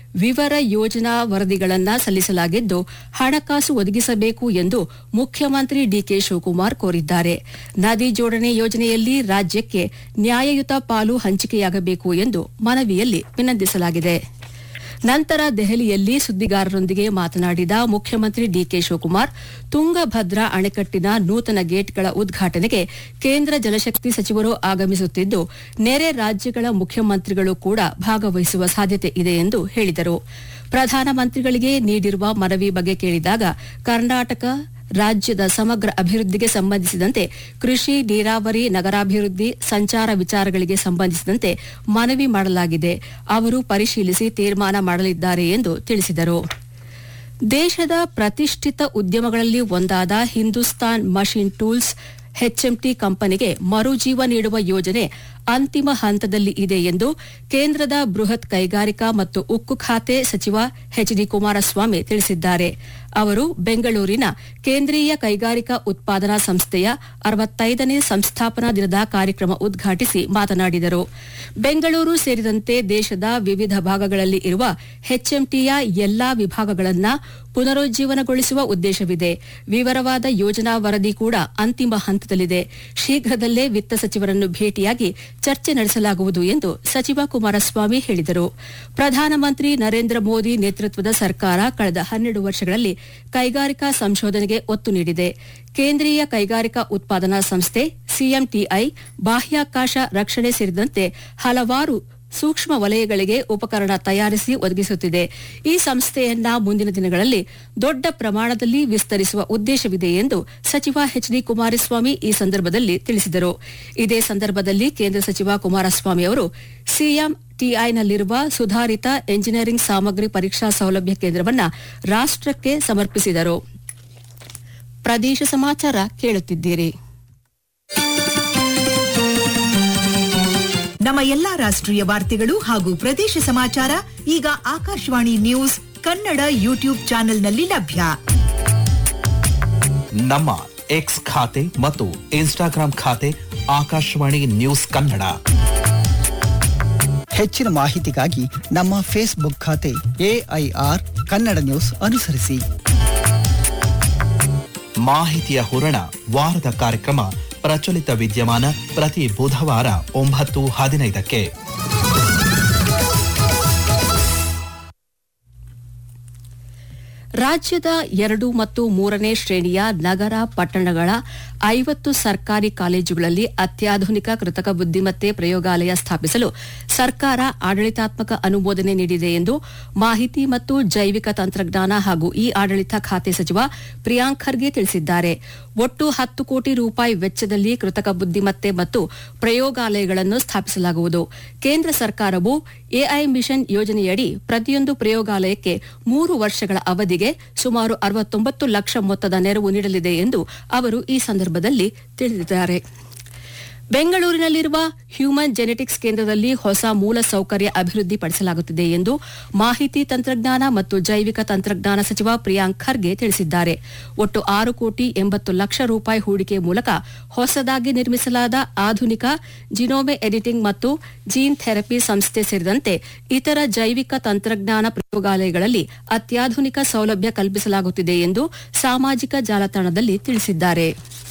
ವಿವರ ಯೋಜನಾ ವರದಿಗಳನ್ನು ಸಲ್ಲಿಸಲಾಗಿದ್ದು ಹಣಕಾಸು ಒದಗಿಸಬೇಕು ಎಂದು ಮುಖ್ಯಮಂತ್ರಿ ಡಿಕೆ ಶಿವಕುಮಾರ್ ಕೋರಿದ್ದಾರೆ ನದಿ ಜೋಡಣೆ ಯೋಜನೆಯಲ್ಲಿ ರಾಜ್ಯಕ್ಕೆ ನ್ಯಾಯಯುತ ಪಾಲು ಹಂಚಿಕೆಯಾಗಬೇಕು ಎಂದು ಮನವಿಯಲ್ಲಿ ವಿನಂತಿಸಲಾಗಿದೆ ನಂತರ ದೆಹಲಿಯಲ್ಲಿ ಸುದ್ದಿಗಾರರೊಂದಿಗೆ ಮಾತನಾಡಿದ ಮುಖ್ಯಮಂತ್ರಿ ಡಿಕೆ ಶಿವಕುಮಾರ್ ತುಂಗಭದ್ರಾ ಅಣೆಕಟ್ಟಿನ ನೂತನ ಗೇಟ್ಗಳ ಉದ್ಘಾಟನೆಗೆ ಕೇಂದ್ರ ಜಲಶಕ್ತಿ ಸಚಿವರು ಆಗಮಿಸುತ್ತಿದ್ದು ನೆರೆ ರಾಜ್ಯಗಳ ಮುಖ್ಯಮಂತ್ರಿಗಳು ಕೂಡ ಭಾಗವಹಿಸುವ ಸಾಧ್ಯತೆ ಇದೆ ಎಂದು ಹೇಳಿದರು ಪ್ರಧಾನಮಂತ್ರಿಗಳಿಗೆ ನೀಡಿರುವ ಮನವಿ ಬಗ್ಗೆ ಕೇಳಿದಾಗ ಕರ್ನಾಟಕ ರಾಜ್ಯದ ಸಮಗ್ರ ಅಭಿವೃದ್ಧಿಗೆ ಸಂಬಂಧಿಸಿದಂತೆ ಕೃಷಿ ನೀರಾವರಿ ನಗರಾಭಿವೃದ್ಧಿ ಸಂಚಾರ ವಿಚಾರಗಳಿಗೆ ಸಂಬಂಧಿಸಿದಂತೆ ಮನವಿ ಮಾಡಲಾಗಿದೆ ಅವರು ಪರಿಶೀಲಿಸಿ ತೀರ್ಮಾನ ಮಾಡಲಿದ್ದಾರೆ ಎಂದು ತಿಳಿಸಿದರು ದೇಶದ ಪ್ರತಿಷ್ಠಿತ ಉದ್ಯಮಗಳಲ್ಲಿ ಒಂದಾದ ಹಿಂದೂಸ್ತಾನ್ ಮಷಿನ್ ಟೂಲ್ಸ್ ಎಚ್ಎಂಟಿ ಕಂಪನಿಗೆ ಮರುಜೀವ ನೀಡುವ ಯೋಜನೆ ಅಂತಿಮ ಹಂತದಲ್ಲಿ ಇದೆ ಎಂದು ಕೇಂದ್ರದ ಬೃಹತ್ ಕೈಗಾರಿಕಾ ಮತ್ತು ಉಕ್ಕು ಖಾತೆ ಸಚಿವ ಎಚ್ ಡಿ ಕುಮಾರಸ್ವಾಮಿ ತಿಳಿಸಿದ್ದಾರೆ ಅವರು ಬೆಂಗಳೂರಿನ ಕೇಂದ್ರೀಯ ಕೈಗಾರಿಕಾ ಉತ್ಪಾದನಾ ಸಂಸ್ಥೆಯ ಅರವತ್ತೈದನೇ ಸಂಸ್ಥಾಪನಾ ದಿನದ ಕಾರ್ಯಕ್ರಮ ಉದ್ಘಾಟಿಸಿ ಮಾತನಾಡಿದರು ಬೆಂಗಳೂರು ಸೇರಿದಂತೆ ದೇಶದ ವಿವಿಧ ಭಾಗಗಳಲ್ಲಿ ಇರುವ ಎಚ್ಎಂಟಿಯ ಎಲ್ಲಾ ವಿಭಾಗಗಳನ್ನು ಪುನರುಜ್ಜೀವನಗೊಳಿಸುವ ಉದ್ದೇಶವಿದೆ ವಿವರವಾದ ಯೋಜನಾ ವರದಿ ಕೂಡ ಅಂತಿಮ ಹಂತದಲ್ಲಿದೆ ಶೀಘ್ರದಲ್ಲೇ ವಿತ್ತ ಸಚಿವರನ್ನು ಭೇಟಿಯಾಗಿ ಚರ್ಚೆ ನಡೆಸಲಾಗುವುದು ಎಂದು ಸಚಿವ ಕುಮಾರಸ್ವಾಮಿ ಹೇಳಿದರು ಪ್ರಧಾನಮಂತ್ರಿ ನರೇಂದ್ರ ಮೋದಿ ನೇತೃತ್ವದ ಸರ್ಕಾರ ಕಳೆದ ಹನ್ನೆರಡು ವರ್ಷಗಳಲ್ಲಿ ಕೈಗಾರಿಕಾ ಸಂಶೋಧನೆಗೆ ಒತ್ತು ನೀಡಿದೆ ಕೇಂದ್ರೀಯ ಕೈಗಾರಿಕಾ ಉತ್ಪಾದನಾ ಸಂಸ್ಥೆ ಸಿಎಂಟಿಐ ಬಾಹ್ಯಾಕಾಶ ರಕ್ಷಣೆ ಸೇರಿದಂತೆ ಹಲವಾರು ಸೂಕ್ಷ್ಮ ವಲಯಗಳಿಗೆ ಉಪಕರಣ ತಯಾರಿಸಿ ಒದಗಿಸುತ್ತಿದೆ ಈ ಸಂಸ್ಥೆಯನ್ನ ಮುಂದಿನ ದಿನಗಳಲ್ಲಿ ದೊಡ್ಡ ಪ್ರಮಾಣದಲ್ಲಿ ವಿಸ್ತರಿಸುವ ಉದ್ದೇಶವಿದೆ ಎಂದು ಸಚಿವ ಎಚ್ ಡಿ ಕುಮಾರಸ್ವಾಮಿ ಈ ಸಂದರ್ಭದಲ್ಲಿ ತಿಳಿಸಿದರು ಇದೇ ಸಂದರ್ಭದಲ್ಲಿ ಕೇಂದ್ರ ಸಚಿವ ಕುಮಾರಸ್ವಾಮಿ ಅವರು ಸಿಎಂಟಿಐನಲ್ಲಿರುವ ಸುಧಾರಿತ ಎಂಜಿನಿಯರಿಂಗ್ ಸಾಮಗ್ರಿ ಪರೀಕ್ಷಾ ಸೌಲಭ್ಯ ಕೇಂದ್ರವನ್ನು ರಾಷ್ಟಕ್ಕೆ ಸಮರ್ಪಿಸಿದರು ಪ್ರದೇಶ ಸಮಾಚಾರ ಕೇಳುತ್ತಿದ್ದೀರಿ ನಮ್ಮ ಎಲ್ಲಾ ರಾಷ್ಟ್ರೀಯ ವಾರ್ತೆಗಳು ಹಾಗೂ ಪ್ರದೇಶ ಸಮಾಚಾರ ಈಗ ಆಕಾಶವಾಣಿ ನ್ಯೂಸ್ ಕನ್ನಡ ಯೂಟ್ಯೂಬ್ ಚಾನೆಲ್ನಲ್ಲಿ ಲಭ್ಯ ನಮ್ಮ ಎಕ್ಸ್ ಖಾತೆ ಮತ್ತು ಇನ್ಸ್ಟಾಗ್ರಾಂ ಖಾತೆ ಆಕಾಶವಾಣಿ ನ್ಯೂಸ್ ಕನ್ನಡ ಹೆಚ್ಚಿನ ಮಾಹಿತಿಗಾಗಿ ನಮ್ಮ ಫೇಸ್ಬುಕ್ ಖಾತೆ ಎಐಆರ್ ಕನ್ನಡ ನ್ಯೂಸ್ ಅನುಸರಿಸಿ ಮಾಹಿತಿಯ ಹೂರಣ ವಾರದ ಕಾರ್ಯಕ್ರಮ ಪ್ರಚಲಿತ ವಿದ್ಯಮಾನ ಪ್ರತಿ ಬುಧವಾರ ಒಂಬತ್ತು ಹದಿನೈದಕ್ಕೆ ರಾಜ್ಯದ ಎರಡು ಮತ್ತು ಮೂರನೇ ಶ್ರೇಣಿಯ ನಗರ ಪಟ್ಟಣಗಳ ಐವತ್ತು ಸರ್ಕಾರಿ ಕಾಲೇಜುಗಳಲ್ಲಿ ಅತ್ಯಾಧುನಿಕ ಕೃತಕ ಬುದ್ದಿಮತ್ತೆ ಪ್ರಯೋಗಾಲಯ ಸ್ಥಾಪಿಸಲು ಸರ್ಕಾರ ಆಡಳಿತಾತ್ಮಕ ಅನುಮೋದನೆ ನೀಡಿದೆ ಎಂದು ಮಾಹಿತಿ ಮತ್ತು ಜೈವಿಕ ತಂತ್ರಜ್ಞಾನ ಹಾಗೂ ಇ ಆಡಳಿತ ಖಾತೆ ಸಚಿವ ಪ್ರಿಯಾಂಕ್ ಖರ್ಗೆ ತಿಳಿಸಿದ್ದಾರೆ ಒಟ್ಟು ಹತ್ತು ಕೋಟಿ ರೂಪಾಯಿ ವೆಚ್ಚದಲ್ಲಿ ಕೃತಕ ಬುದ್ದಿಮತ್ತೆ ಮತ್ತು ಪ್ರಯೋಗಾಲಯಗಳನ್ನು ಸ್ಥಾಪಿಸಲಾಗುವುದು ಕೇಂದ್ರ ಸರ್ಕಾರವು ಎಐ ಮಿಷನ್ ಯೋಜನೆಯಡಿ ಪ್ರತಿಯೊಂದು ಪ್ರಯೋಗಾಲಯಕ್ಕೆ ಮೂರು ವರ್ಷಗಳ ಅವಧಿಗೆ ಸುಮಾರು ಅರವತ್ತೊಂಬತ್ತು ಲಕ್ಷ ಮೊತ್ತದ ನೆರವು ನೀಡಲಿದೆ ಎಂದು ಅವರು ಈ ಸಂದರ್ಭದಲ್ಲಿ ತಿಳಿಸಿದ್ದಾರೆ ಬೆಂಗಳೂರಿನಲ್ಲಿರುವ ಹ್ಯೂಮನ್ ಜೆನೆಟಿಕ್ಸ್ ಕೇಂದ್ರದಲ್ಲಿ ಹೊಸ ಮೂಲ ಸೌಕರ್ಯ ಅಭಿವೃದ್ಧಿಪಡಿಸಲಾಗುತ್ತಿದೆ ಎಂದು ಮಾಹಿತಿ ತಂತ್ರಜ್ಞಾನ ಮತ್ತು ಜೈವಿಕ ತಂತ್ರಜ್ಞಾನ ಸಚಿವ ಪ್ರಿಯಾಂಕ್ ಖರ್ಗೆ ತಿಳಿಸಿದ್ದಾರೆ ಒಟ್ಟು ಆರು ಕೋಟಿ ಎಂಬತ್ತು ಲಕ್ಷ ರೂಪಾಯಿ ಹೂಡಿಕೆ ಮೂಲಕ ಹೊಸದಾಗಿ ನಿರ್ಮಿಸಲಾದ ಆಧುನಿಕ ಜಿನೋಮೆ ಎಡಿಟಿಂಗ್ ಮತ್ತು ಜೀನ್ ಥೆರಪಿ ಸಂಸ್ಥೆ ಸೇರಿದಂತೆ ಇತರ ಜೈವಿಕ ತಂತ್ರಜ್ಞಾನ ಪ್ರಯೋಗಾಲಯಗಳಲ್ಲಿ ಅತ್ಯಾಧುನಿಕ ಸೌಲಭ್ಯ ಕಲ್ಪಿಸಲಾಗುತ್ತಿದೆ ಎಂದು ಸಾಮಾಜಿಕ ಜಾಲತಾಣದಲ್ಲಿ ತಿಳಿಸಿದ್ದಾರೆ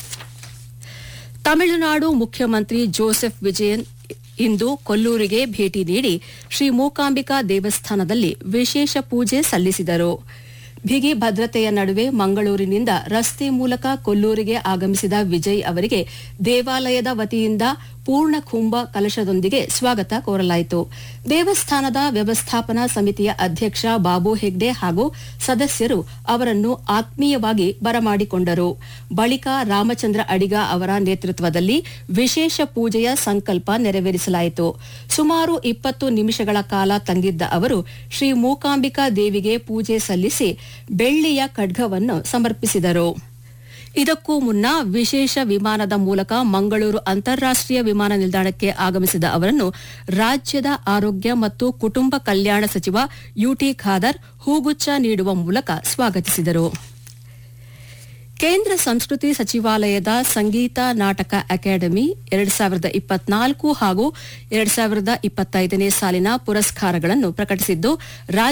ತಮಿಳುನಾಡು ಮುಖ್ಯಮಂತ್ರಿ ಜೋಸೆಫ್ ವಿಜಯನ್ ಇಂದು ಕೊಲ್ಲೂರಿಗೆ ಭೇಟಿ ನೀಡಿ ಶ್ರೀ ಮೂಕಾಂಬಿಕಾ ದೇವಸ್ಥಾನದಲ್ಲಿ ವಿಶೇಷ ಪೂಜೆ ಸಲ್ಲಿಸಿದರು ಬಿಗಿ ಭದ್ರತೆಯ ನಡುವೆ ಮಂಗಳೂರಿನಿಂದ ರಸ್ತೆ ಮೂಲಕ ಕೊಲ್ಲೂರಿಗೆ ಆಗಮಿಸಿದ ವಿಜಯ್ ಅವರಿಗೆ ದೇವಾಲಯದ ವತಿಯಿಂದ ಪೂರ್ಣ ಕುಂಭ ಕಲಶದೊಂದಿಗೆ ಸ್ವಾಗತ ಕೋರಲಾಯಿತು ದೇವಸ್ಥಾನದ ವ್ಯವಸ್ಥಾಪನಾ ಸಮಿತಿಯ ಅಧ್ಯಕ್ಷ ಬಾಬು ಹೆಗ್ಡೆ ಹಾಗೂ ಸದಸ್ಯರು ಅವರನ್ನು ಆತ್ಮೀಯವಾಗಿ ಬರಮಾಡಿಕೊಂಡರು ಬಳಿಕ ರಾಮಚಂದ್ರ ಅಡಿಗ ಅವರ ನೇತೃತ್ವದಲ್ಲಿ ವಿಶೇಷ ಪೂಜೆಯ ಸಂಕಲ್ಪ ನೆರವೇರಿಸಲಾಯಿತು ಸುಮಾರು ಇಪ್ಪತ್ತು ನಿಮಿಷಗಳ ಕಾಲ ತಂಗಿದ್ದ ಅವರು ಶ್ರೀ ಮೂಕಾಂಬಿಕಾ ದೇವಿಗೆ ಪೂಜೆ ಸಲ್ಲಿಸಿ ಬೆಳ್ಳಿಯ ಖಡ್ಗವನ್ನು ಸಮರ್ಪಿಸಿದರು ಇದಕ್ಕೂ ಮುನ್ನ ವಿಶೇಷ ವಿಮಾನದ ಮೂಲಕ ಮಂಗಳೂರು ಅಂತಾರಾಷ್ಟೀಯ ವಿಮಾನ ನಿಲ್ದಾಣಕ್ಕೆ ಆಗಮಿಸಿದ ಅವರನ್ನು ರಾಜ್ಯದ ಆರೋಗ್ಯ ಮತ್ತು ಕುಟುಂಬ ಕಲ್ಯಾಣ ಸಚಿವ ಯುಟಿ ಖಾದರ್ ಹೂಗುಚ್ಛ ನೀಡುವ ಮೂಲಕ ಸ್ವಾಗತಿಸಿದರು ಕೇಂದ್ರ ಸಂಸ್ಕೃತಿ ಸಚಿವಾಲಯದ ಸಂಗೀತ ನಾಟಕ ಅಕಾಡೆಮಿ ಎರಡು ಸಾವಿರದ ಇಪ್ಪತ್ನಾಲ್ಕು ಹಾಗೂ ಎರಡು ಸಾವಿರದ ಇಪ್ಪತ್ತೈದನೇ ಸಾಲಿನ ಪುರಸ್ಕಾರಗಳನ್ನು ಪ್ರಕಟಿಸಿದ್ದು